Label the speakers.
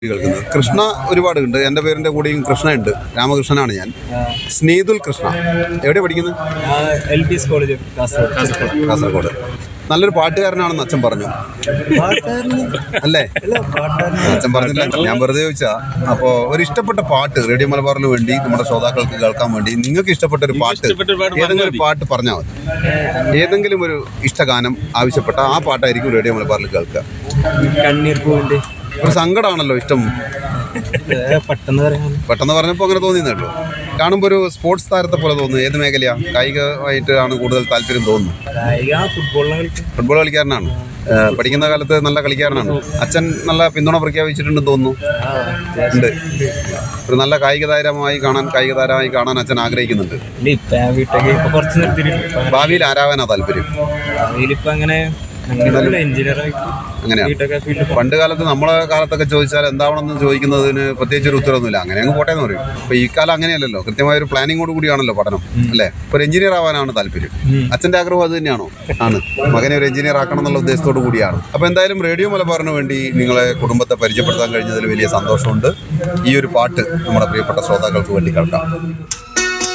Speaker 1: കേൾക്കുന്നത് കൃഷ്ണ ഒരുപാട് ഉണ്ട് എൻ്റെ പേരിൻ്റെ കൂടെയും കൃഷ്ണ ഉണ്ട് രാമകൃഷ്ണനാണ് ഞാൻ സ്നേതുൽ കൃഷ്ണ എവിടെ പഠിക്കുന്നത്
Speaker 2: L P S college Kasaragod
Speaker 1: Kasaragod നല്ലൊരു പാട്ടുകാരനാണെന്ന് അച്ഛൻ പറഞ്ഞു അല്ലേ അച്ഛൻ പറഞ്ഞില്ല ഞാൻ വെറുതെ ചോദിച്ചാ അപ്പോൾ ഒരു ഇഷ്ടപ്പെട്ട പാട്ട് റേഡിയോ മലബാറിന് വേണ്ടി നമ്മുടെ ശ്രോതാക്കൾക്ക് കേൾക്കാൻ വേണ്ടി നിങ്ങൾക്ക് ഇഷ്ടപ്പെട്ട ഒരു പാട്ട്
Speaker 3: ഇഷ്ടപ്പെട്ട ഒരു പാട്ട്
Speaker 1: ഏതെങ്കിലും ഒരു പാട്ട് പറഞ്ഞാൽ മതി ഏതെങ്കിലും ഒരു ഇഷ്ടഗാനം ആവശ്യപ്പെട്ട ആ പാട്ടായിരിക്കും റേഡിയോ മലബാറിൽ കേൾക്കുക
Speaker 2: കണ്ണീർ പൂവിന്റെ
Speaker 1: ഒരു സങ്കടമാണല്ലോ ഇഷ്ടം
Speaker 2: ഏ, പെട്ടെന്ന് പറയാൻ
Speaker 1: പെട്ടെന്ന് പറഞ്ഞപ്പോൾ അങ്ങനെ തോന്നിയെന്നേ ഉള്ളൂ കാണുമ്പോൾ ഒരു സ്പോർട്സ് താരത്തെ പോലെ തോന്നുന്നു ഏത് മേഖലയാ കായികമായിട്ട് ആണ് കൂടുതൽ താല്പര്യം തോന്നുന്നു
Speaker 2: കായിക ഫുട്ബോളിനെ കളിക്കും
Speaker 1: ഫുട്ബോൾ കളിക്കാരനാണ് ഏഹ് പഠിക്കുന്ന കാലത്ത് നല്ല കളിക്കാരനാണ് അച്ഛൻ നല്ല പിന്തുണ പ്രഖ്യാപിച്ചിട്ടുണ്ടെന്ന് തോന്നുന്നു ഉണ്ട് ഒരു നല്ല കായിക താരമായി കാണാൻ കായിക താരമായി കാണാൻ അച്ഛൻ ആഗ്രഹിക്കുന്നുണ്ട്
Speaker 2: ഇല്ല ഇപ്പൊ ഞാൻ വീട്ടിലേക്ക് ഇപ്പൊ കുറച്ച് നിർത്തിയിട്ടുണ്ട്
Speaker 1: ഭാവിയിൽ ആരാവാനാ താല്പര്യം
Speaker 2: ഭാവിയിലിപ്പൊ അങ്ങനെ അങ്ങനെ എഞ്ചിനീയർ ആയിട്ട്
Speaker 1: അങ്ങനെയാണ്
Speaker 2: വീട്ടൊക്കെ ഫീൽഡ്
Speaker 1: പണ്ട് കാലത്ത് നമ്മളെ കാലത്തൊക്കെ ചോദിച്ചാൽ എന്താവണമെന്ന് ചോദിക്കുന്നതിന് പ്രത്യേകിച്ച് ഒരു ഉത്തരവൊന്നുമില്ല അങ്ങനെ അങ്ങ് പോട്ടെ എന്ന് പറയും ഇപ്പൊ ഈ കാലം അങ്ങനെയല്ലല്ലോ കൃത്യമായ ഒരു പ്ലാനിങ്ങോട് കൂടിയാണല്ലോ പഠനം അല്ലേ ഇപ്പൊ ഒരു എഞ്ചിനീയർ ആവാനാണ് താല്പര്യം അച്ഛന്റെ ആഗ്രഹം അത് തന്നെയാണോ ആണ് മകനെ ഒരു എഞ്ചിനീയർ ആക്കണം എന്നുള്ള ഉദ്ദേശത്തോടു കൂടിയാണ് അപ്പൊ എന്തായാലും റേഡിയോ മലബാറിന് വേണ്ടി നിങ്ങളെ കുടുംബത്തെ പരിചയപ്പെടുത്താൻ കഴിഞ്ഞതിൽ വലിയ സന്തോഷമുണ്ട് ഈ ഒരു പാട്ട് നമ്മുടെ പ്രിയപ്പെട്ട ശ്രോതാക്കൾക്ക് വേണ്ടി കേൾക്കാം